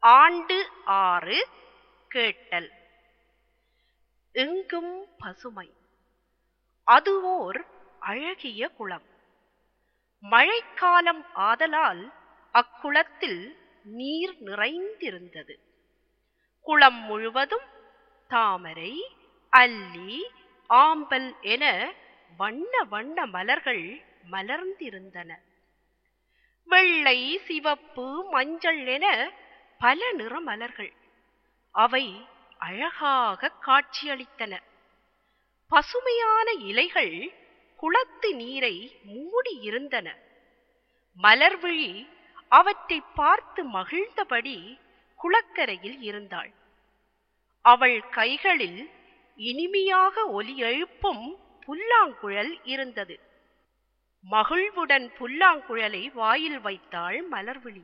ஆண்டு ஆறு கேட்டல் எங்கும் பசுமை அதுவோர் அழகிய குளம் மழைக்காலம் ஆதலால் அக்குளத்தில் நீர் நிறைந்திருந்தது குளம் முழுவதும் தாமரை அல்லி ஆம்பல் என வண்ண வண்ண மலர்கள் மலர்ந்திருந்தன வெள்ளை சிவப்பு மஞ்சள் என பல நிற மலர்கள் அவை அழகாக காட்சியளித்தன பசுமையான இலைகள் குளத்து நீரை மூடியிருந்தன மலர்விழி அவற்றை பார்த்து மகிழ்ந்தபடி குளக்கரையில் இருந்தாள் அவள் கைகளில் இனிமையாக ஒலி எழுப்பும் புல்லாங்குழல் இருந்தது மகிழ்வுடன் புல்லாங்குழலை வாயில் வைத்தாள் மலர்விழி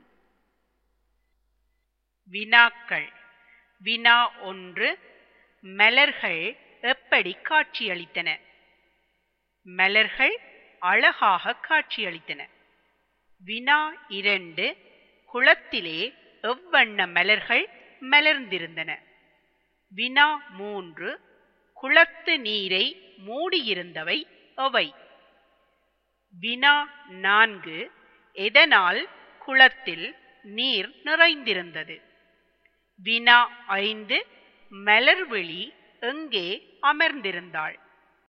வினாக்கள் வினா ஒன்று மலர்கள் எப்படி காட்சியளித்தன மலர்கள் அழகாக காட்சியளித்தன வினா இரண்டு குளத்திலே எவ்வண்ண மலர்கள் மலர்ந்திருந்தன வினா மூன்று குளத்து நீரை மூடியிருந்தவை எவை வினா நான்கு எதனால் குளத்தில் நீர் நிறைந்திருந்தது வினா ஐந்து மலர்விழி எங்கே அமர்ந்திருந்தாள்